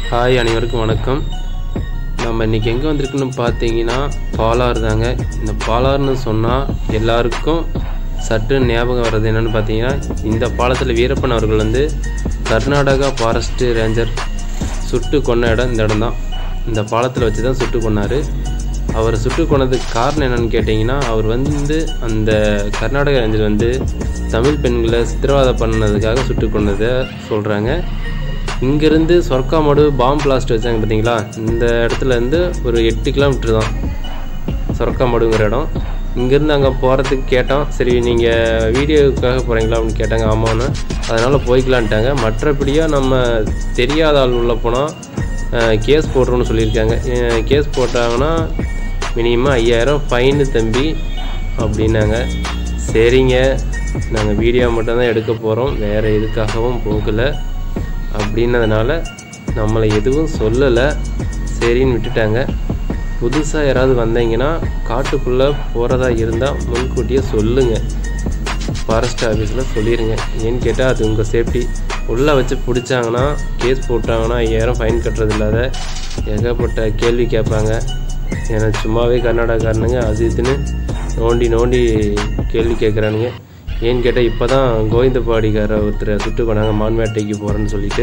hi அனைவருக்கும் வணக்கம் நம்ம இன்றைக்கி எங்கே வந்திருக்குன்னு பார்த்தீங்கன்னா பாலாறு தாங்க இந்த பாலாறுன்னு சொன்னால் எல்லாருக்கும் சற்று ஞாபகம் வர்றது என்னென்னு பார்த்தீங்கன்னா இந்த பாலத்தில் வீரப்பன் அவர்கள் வந்து கர்நாடகா ஃபாரஸ்ட் ரேஞ்சர் சுட்டு கொன்ன இடம் இந்த இடம் தான் இந்த பாலத்தில் வச்சு தான் சுட்டு கொன்னார் அவர் சுட்டு கொன்னதுக்கு காரணம் என்னன்னு கேட்டிங்கன்னா அவர் வந்து அந்த கர்நாடக ரேஞ்சர் வந்து தமிழ் பெண்களை சித்திரவதை பண்ணதுக்காக சுட்டு கொன்னதை சொல்கிறாங்க இங்கேருந்து சொர்க்காமடு பாம்பு பிளாஸ்ட் வச்சாங்க பார்த்தீங்களா இந்த இடத்துல இருந்து ஒரு எட்டு கிலோமீட்டர் தான் சொர்க்காமடுங்கிற இடம் இங்கேருந்து அங்கே போகிறதுக்கு கேட்டோம் சரி நீங்கள் வீடியோவுக்காக போகிறீங்களா அப்படின்னு கேட்டாங்க ஆமான்னு அதனால் போய்க்கலான்ட்டாங்க மற்றபடியாக நம்ம தெரியாத ஆள் உள்ளே போனால் கேஸ் போடுறோன்னு சொல்லியிருக்காங்க கேஸ் போட்டாங்கன்னா மினிமம் ஐயாயிரம் ஃபைனு தம்பி அப்படின்னாங்க சரிங்க நாங்கள் வீடியோ மட்டும்தான் எடுக்க போகிறோம் வேறு எதுக்காகவும் போகலை அப்படின்னதுனால நம்மளை எதுவும் சொல்லலை சரின்னு விட்டுட்டாங்க புதுசாக யாராவது வந்தீங்கன்னா காட்டுக்குள்ளே போகிறதா இருந்தால் முன்கூட்டியே சொல்லுங்கள் ஃபாரஸ்ட் ஆஃபீஸில் சொல்லிடுங்க ஏன்னு கேட்டால் அது உங்கள் சேஃப்டி உள்ளே வச்சு பிடிச்சாங்கன்னா கேஸ் போட்டாங்கன்னா ஐயாயிரம் ஃபைன் கட்டுறது இல்லாத ஏகப்பட்ட கேள்வி கேட்பாங்க ஏன்னா சும்மாவே கர்நாடகாரனுங்க அது இதுன்னு நோண்டி நோண்டி கேள்வி கேட்குறானுங்க ஏன்னு கேட்டால் இப்போ தான் கோவிந்தபாடிக்கார ஒருத்தரை சுட்டு கொண்டாங்க மான்வேட்டைக்கு போகிறேன்னு சொல்லிட்டு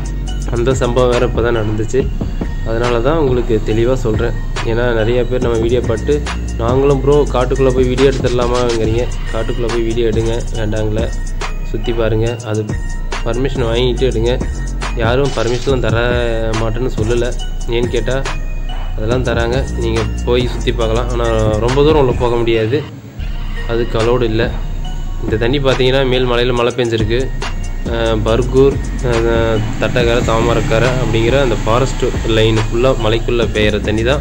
அந்த சம்பவம் வேறு இப்போ தான் நடந்துச்சு அதனால தான் உங்களுக்கு தெளிவாக சொல்கிறேன் ஏன்னா நிறைய பேர் நம்ம வீடியோ பார்த்து நாங்களும் ப்ரோ காட்டுக்குள்ளே போய் வீடியோ எடுத்துடலாமாங்கிறீங்க காட்டுக்குள்ளே போய் வீடியோ எடுங்க வேண்டாங்களே சுற்றி பாருங்கள் அது பர்மிஷன் வாங்கிட்டு எடுங்க யாரும் பர்மிஷன்லாம் தர மாட்டேன்னு சொல்லலை ஏன்னு கேட்டால் அதெல்லாம் தராங்க நீங்கள் போய் சுற்றி பார்க்கலாம் ஆனால் ரொம்ப தூரம் உள்ள போக முடியாது அதுக்கு அலோடு இல்லை இந்த தண்ணி பார்த்தீங்கன்னா மேல் மலையில் மழை பெஞ்சிருக்கு பர்கூர் தட்டக்கரை தாமரக்கரை அப்படிங்கிற அந்த ஃபாரஸ்ட் லைன் ஃபுல்லாக மலைக்குள்ளே பெய்கிற தண்ணி தான்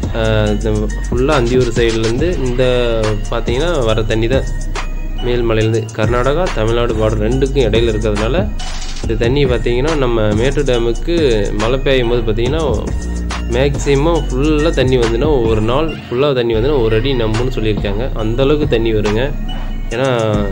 ஃபுல்லாக அந்தியூர் சைட்லேருந்து இந்த பார்த்தீங்கன்னா வர தண்ணி தான் மேல்மலையிலேருந்து கர்நாடகா தமிழ்நாடு பார்டர் ரெண்டுக்கும் இடையில இருக்கிறதுனால இந்த தண்ணி பார்த்திங்கன்னா நம்ம மேட்டூர் டேமுக்கு மழை பெய்யும் போது பார்த்திங்கன்னா மேக்ஸிமம் ஃபுல்லாக தண்ணி வந்துன்னா ஒரு நாள் ஃபுல்லாக தண்ணி வந்துன்னா ஒரு அடி நம்புன்னு சொல்லியிருக்காங்க அந்தளவுக்கு தண்ணி வருங்க ஏன்னா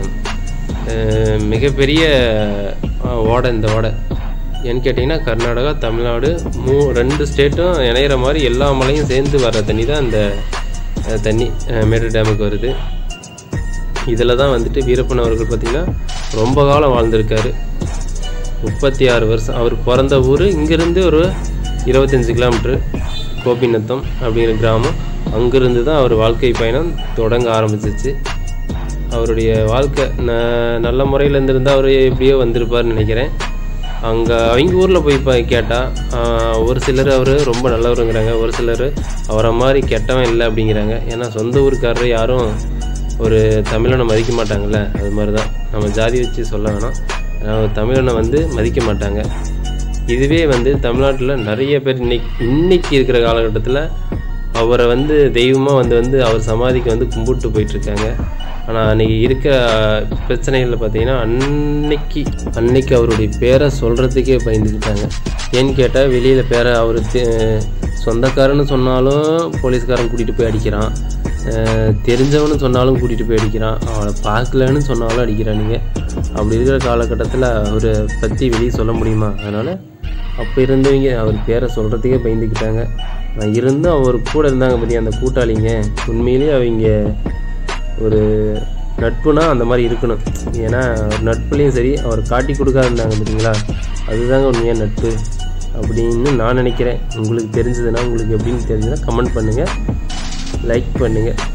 மிகப்பெரிய ஓடை இந்த ஓடை ஏன்னு கேட்டிங்கன்னா கர்நாடகா தமிழ்நாடு மூ ரெண்டு ஸ்டேட்டும் இணையிற மாதிரி எல்லா மலையும் சேர்ந்து வர தண்ணி தான் இந்த தண்ணி மேட்டூர் டேமுக்கு வருது இதில் தான் வந்துட்டு வீரப்பன் அவர்கள் பார்த்திங்கன்னா ரொம்ப காலம் வாழ்ந்திருக்காரு முப்பத்தி ஆறு வருஷம் அவர் பிறந்த ஊர் இங்கேருந்து ஒரு இருபத்தஞ்சி கிலோமீட்ரு கோபிநத்தம் அப்படிங்கிற கிராமம் அங்கேருந்து தான் அவர் வாழ்க்கை பயணம் தொடங்க ஆரம்பிச்சிச்சு அவருடைய வாழ்க்கை ந நல்ல முறையில் இருந்திருந்தால் அவர் எப்படியோ வந்திருப்பார்னு நினைக்கிறேன் அங்கே அவங்க ஊரில் போய் இப்போ கேட்டால் ஒரு சிலர் அவர் ரொம்ப நல்லவருங்கிறாங்க ஒரு சிலர் அவரை மாதிரி கெட்டவன் இல்லை அப்படிங்கிறாங்க ஏன்னா சொந்த ஊருக்காரர் யாரும் ஒரு தமிழனை மதிக்க மாட்டாங்கல்ல அது மாதிரி தான் நம்ம ஜாதி வச்சு சொல்ல வேணாம் தமிழனை வந்து மதிக்க மாட்டாங்க இதுவே வந்து தமிழ்நாட்டில் நிறைய பேர் இன்னைக்கு இன்னைக்கு இருக்கிற காலகட்டத்தில் அவரை வந்து தெய்வமாக வந்து வந்து அவர் சமாதிக்கு வந்து கும்பிட்டு போயிட்டுருக்காங்க ஆனால் அன்றைக்கி இருக்கிற பிரச்சனைகளில் பார்த்தீங்கன்னா அன்னைக்கு அன்னைக்கு அவருடைய பேரை சொல்கிறதுக்கே பயந்துக்கிட்டாங்க ஏன்னு கேட்டால் வெளியில் பேரை அவர் சொந்தக்காரன்னு சொன்னாலும் போலீஸ்காரன் கூட்டிகிட்டு போய் அடிக்கிறான் தெரிஞ்சவனு சொன்னாலும் கூட்டிகிட்டு போய் அடிக்கிறான் அவளை பார்க்கலன்னு சொன்னாலும் அடிக்கிறானுங்க அப்படி இருக்கிற காலகட்டத்தில் அவரை பற்றி வெளியே சொல்ல முடியுமா அதனால் அப்போ இருந்தவங்க அவர் பேரை சொல்கிறதுக்கே பயந்துக்கிட்டாங்க இருந்தும் அவர் கூட இருந்தாங்க பற்றி அந்த கூட்டாளிங்க உண்மையிலேயே அவங்க ஒரு நட்புனா அந்த மாதிரி இருக்கணும் ஏன்னா நட்புலேயும் சரி அவர் காட்டி கொடுக்காருந்தாங்க பார்த்தீங்களா அதுதாங்க உண்மையாக நட்பு அப்படின்னு நான் நினைக்கிறேன் உங்களுக்கு தெரிஞ்சதுன்னா உங்களுக்கு எப்படின்னு தெரிஞ்சதுன்னா கமெண்ட் பண்ணுங்கள் லைக் பண்ணுங்கள்